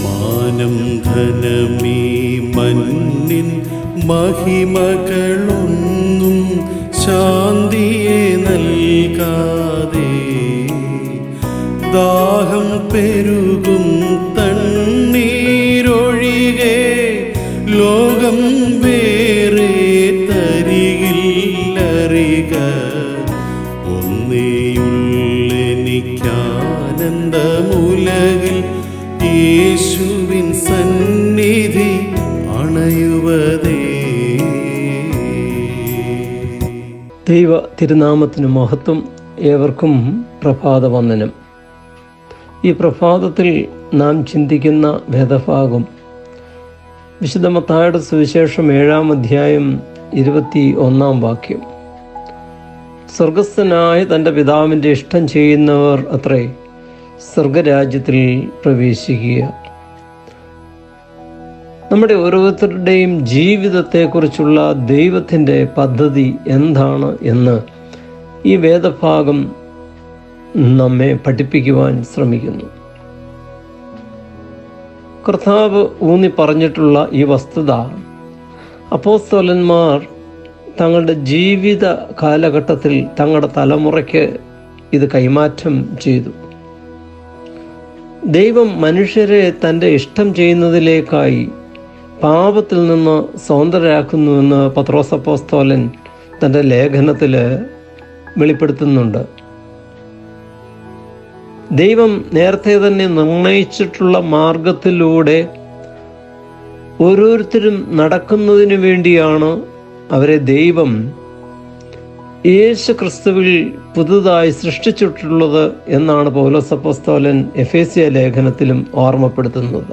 മാനം ധനമീ മണ്ണിൻ മഹിമകളൊന്നും ശാന്തിയെ നൽകാതെ ദാഹം പെരുകും തണ്ണീരൊഴികെ ലോകം വേറെ തരികില്ലറിക ഒന്നേയുള്ളെനിക്കാനന്ദമുലകിൽ യേശുവിൻ സന്നിധി അണയുവതേ ദൈവ തിരുനാമത്തിന് മഹത്വം ഏവർക്കും പ്രഭാതവന്ദനം ഈ പ്രഭാതത്തിൽ നാം ചിന്തിക്കുന്ന വേദഭാഗം വിശുദ്ധ മത്തായുടെ സുവിശേഷം ഏഴാം അധ്യായം ഇരുപത്തി ഒന്നാം വാക്യം സ്വർഗസ്ഥനായ തൻ്റെ പിതാവിൻ്റെ ഇഷ്ടം ചെയ്യുന്നവർ അത്രേ സ്വർഗരാജ്യത്തിൽ പ്രവേശിക്കുക നമ്മുടെ ഓരോരുത്തരുടെയും ജീവിതത്തെക്കുറിച്ചുള്ള ദൈവത്തിൻ്റെ പദ്ധതി എന്താണ് എന്ന് ഈ വേദഭാഗം നമ്മെ പഠിപ്പിക്കുവാൻ ശ്രമിക്കുന്നു കർത്താവ് ഊന്നി പറഞ്ഞിട്ടുള്ള ഈ വസ്തുത അപ്പോസ്തോലന്മാർ തങ്ങളുടെ ജീവിത കാലഘട്ടത്തിൽ തങ്ങളുടെ തലമുറയ്ക്ക് ഇത് കൈമാറ്റം ചെയ്തു ദൈവം മനുഷ്യരെ തൻ്റെ ഇഷ്ടം ചെയ്യുന്നതിലേക്കായി പാപത്തിൽ നിന്ന് സ്വതന്ത്രരാക്കുന്നുവെന്ന് പത്രോസപ്പോസ്തോലൻ തൻ്റെ ലേഖനത്തിൽ വെളിപ്പെടുത്തുന്നുണ്ട് ദൈവം നേരത്തെ തന്നെ നിർണയിച്ചിട്ടുള്ള മാർഗത്തിലൂടെ ഓരോരുത്തരും നടക്കുന്നതിന് വേണ്ടിയാണ് അവരെ ദൈവം യേശു ക്രിസ്തുവിൽ പുതുതായി സൃഷ്ടിച്ചിട്ടുള്ളത് എന്നാണ് പൗലോസപ്പോസ്തോലൻ എഫേസിയ ലേഖനത്തിലും ഓർമ്മപ്പെടുത്തുന്നത്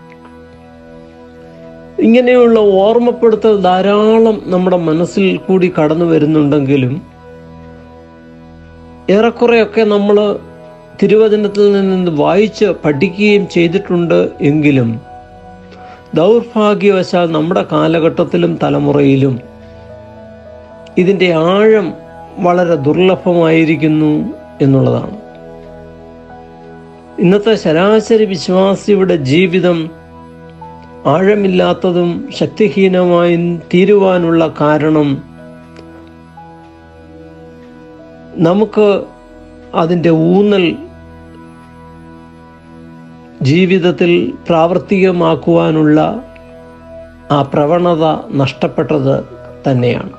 ഇങ്ങനെയുള്ള ഓർമ്മപ്പെടുത്തൽ ധാരാളം നമ്മുടെ മനസ്സിൽ കൂടി കടന്നു വരുന്നുണ്ടെങ്കിലും ഏറെക്കുറെയൊക്കെ നമ്മൾ തിരുവചനത്തിൽ നിന്ന് വായിച്ച് പഠിക്കുകയും ചെയ്തിട്ടുണ്ട് എങ്കിലും ദൗർഭാഗ്യവശാൽ നമ്മുടെ കാലഘട്ടത്തിലും തലമുറയിലും ഇതിൻ്റെ ആഴം വളരെ ദുർലഭമായിരിക്കുന്നു എന്നുള്ളതാണ് ഇന്നത്തെ ശരാശരി വിശ്വാസിയുടെ ജീവിതം ആഴമില്ലാത്തതും ശക്തിഹീനമായും തീരുവാനുള്ള കാരണം നമുക്ക് അതിൻ്റെ ഊന്നൽ ജീവിതത്തിൽ പ്രാവർത്തികമാക്കുവാനുള്ള ആ പ്രവണത നഷ്ടപ്പെട്ടത് തന്നെയാണ്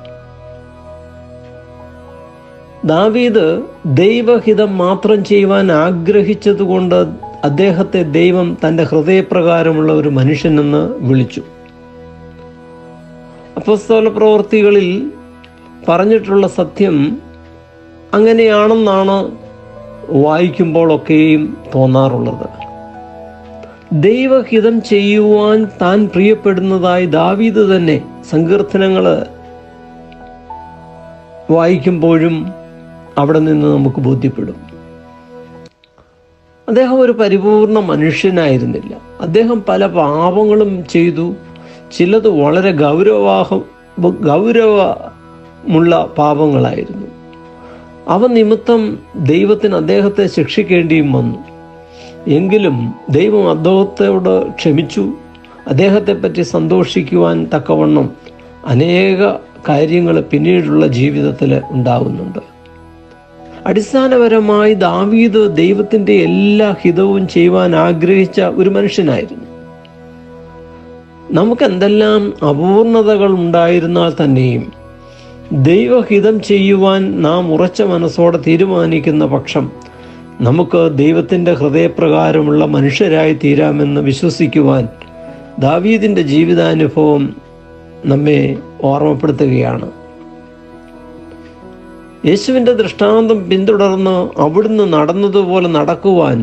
ദാവീദ് ദൈവഹിതം മാത്രം ചെയ്യുവാൻ ആഗ്രഹിച്ചതുകൊണ്ട് അദ്ദേഹത്തെ ദൈവം തൻ്റെ ഹൃദയപ്രകാരമുള്ള ഒരു മനുഷ്യനെന്ന് വിളിച്ചു അപ്പസ്തോല പ്രവൃത്തികളിൽ പറഞ്ഞിട്ടുള്ള സത്യം അങ്ങനെയാണെന്നാണ് വായിക്കുമ്പോഴൊക്കെയും തോന്നാറുള്ളത് ദൈവഹിതം ചെയ്യുവാൻ താൻ പ്രിയപ്പെടുന്നതായി ദാവീദ് തന്നെ സങ്കീർത്തനങ്ങൾ വായിക്കുമ്പോഴും അവിടെ നിന്ന് നമുക്ക് ബോധ്യപ്പെടും അദ്ദേഹം ഒരു പരിപൂർണ മനുഷ്യനായിരുന്നില്ല അദ്ദേഹം പല പാപങ്ങളും ചെയ്തു ചിലത് വളരെ ഗൗരവാഹം ഗൗരവമുള്ള പാപങ്ങളായിരുന്നു അവ നിമിത്തം ദൈവത്തിന് അദ്ദേഹത്തെ ശിക്ഷിക്കേണ്ടിയും വന്നു എങ്കിലും ദൈവം അദ്ദേഹത്തോട് ക്ഷമിച്ചു അദ്ദേഹത്തെ പറ്റി സന്തോഷിക്കുവാൻ തക്കവണ്ണം അനേക കാര്യങ്ങൾ പിന്നീടുള്ള ജീവിതത്തിൽ ഉണ്ടാകുന്നുണ്ട് അടിസ്ഥാനപരമായി ദാവീദ് ദൈവത്തിൻ്റെ എല്ലാ ഹിതവും ചെയ്യുവാൻ ആഗ്രഹിച്ച ഒരു മനുഷ്യനായിരുന്നു നമുക്ക് എന്തെല്ലാം അപൂർണതകൾ ഉണ്ടായിരുന്നാൽ തന്നെയും ദൈവഹിതം ചെയ്യുവാൻ നാം ഉറച്ച മനസ്സോടെ തീരുമാനിക്കുന്ന പക്ഷം നമുക്ക് ദൈവത്തിൻ്റെ ഹൃദയപ്രകാരമുള്ള മനുഷ്യരായി തീരാമെന്ന് വിശ്വസിക്കുവാൻ ദാവീദിൻ്റെ ജീവിതാനുഭവം നമ്മെ ഓർമ്മപ്പെടുത്തുകയാണ് യേശുവിൻ്റെ ദൃഷ്ടാന്തം പിന്തുടർന്ന് അവിടുന്ന് നടന്നതുപോലെ നടക്കുവാൻ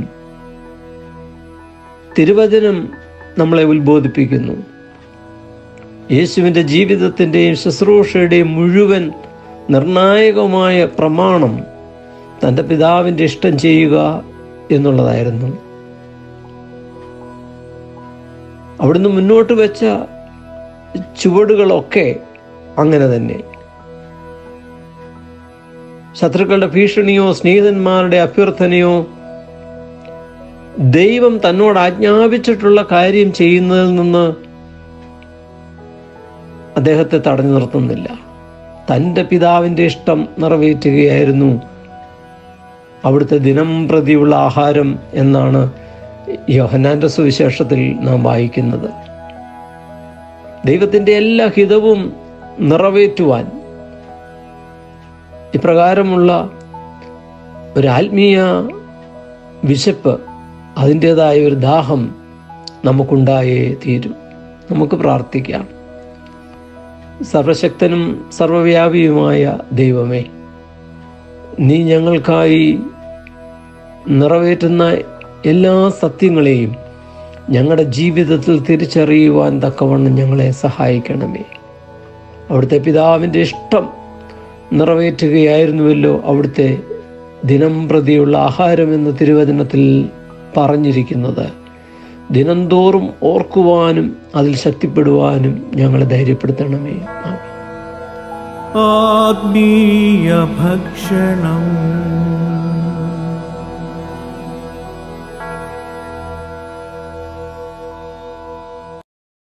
തിരുവചനം നമ്മളെ ഉത്ബോധിപ്പിക്കുന്നു യേശുവിൻ്റെ ജീവിതത്തിൻ്റെയും ശുശ്രൂഷയുടെയും മുഴുവൻ നിർണായകമായ പ്രമാണം തൻ്റെ പിതാവിൻ്റെ ഇഷ്ടം ചെയ്യുക എന്നുള്ളതായിരുന്നു അവിടുന്ന് മുന്നോട്ട് വെച്ച ചുവടുകളൊക്കെ അങ്ങനെ തന്നെ ശത്രുക്കളുടെ ഭീഷണിയോ സ്നേഹിതന്മാരുടെ അഭ്യർത്ഥനയോ ദൈവം തന്നോട് ആജ്ഞാപിച്ചിട്ടുള്ള കാര്യം ചെയ്യുന്നതിൽ നിന്ന് അദ്ദേഹത്തെ തടഞ്ഞു നിർത്തുന്നില്ല തൻ്റെ പിതാവിൻ്റെ ഇഷ്ടം നിറവേറ്റുകയായിരുന്നു അവിടുത്തെ ദിനം പ്രതിയുള്ള ആഹാരം എന്നാണ് യോഹന്നാന്റെ സുവിശേഷത്തിൽ നാം വായിക്കുന്നത് ദൈവത്തിൻ്റെ എല്ലാ ഹിതവും നിറവേറ്റുവാൻ ഇപ്രകാരമുള്ള ഒരു ആത്മീയ വിശപ്പ് അതിൻ്റെതായ ഒരു ദാഹം നമുക്കുണ്ടായേ തീരും നമുക്ക് പ്രാർത്ഥിക്കാം സർവശക്തനും സർവവ്യാപിയുമായ ദൈവമേ നീ ഞങ്ങൾക്കായി നിറവേറ്റുന്ന എല്ലാ സത്യങ്ങളെയും ഞങ്ങളുടെ ജീവിതത്തിൽ തിരിച്ചറിയുവാൻ തക്കവണ്ണം ഞങ്ങളെ സഹായിക്കണമേ അവിടുത്തെ പിതാവിൻ്റെ ഇഷ്ടം നിറവേറ്റുകയായിരുന്നുവല്ലോ അവിടുത്തെ ദിനം പ്രതിയുള്ള ആഹാരം എന്ന തിരുവചനത്തിൽ പറഞ്ഞിരിക്കുന്നത് ദിനംതോറും ഓർക്കുവാനും അതിൽ ശക്തിപ്പെടുവാനും ഞങ്ങളെ ധൈര്യപ്പെടുത്തണമേ ആമേൻ. ആത്മീയ ഭക്ഷണം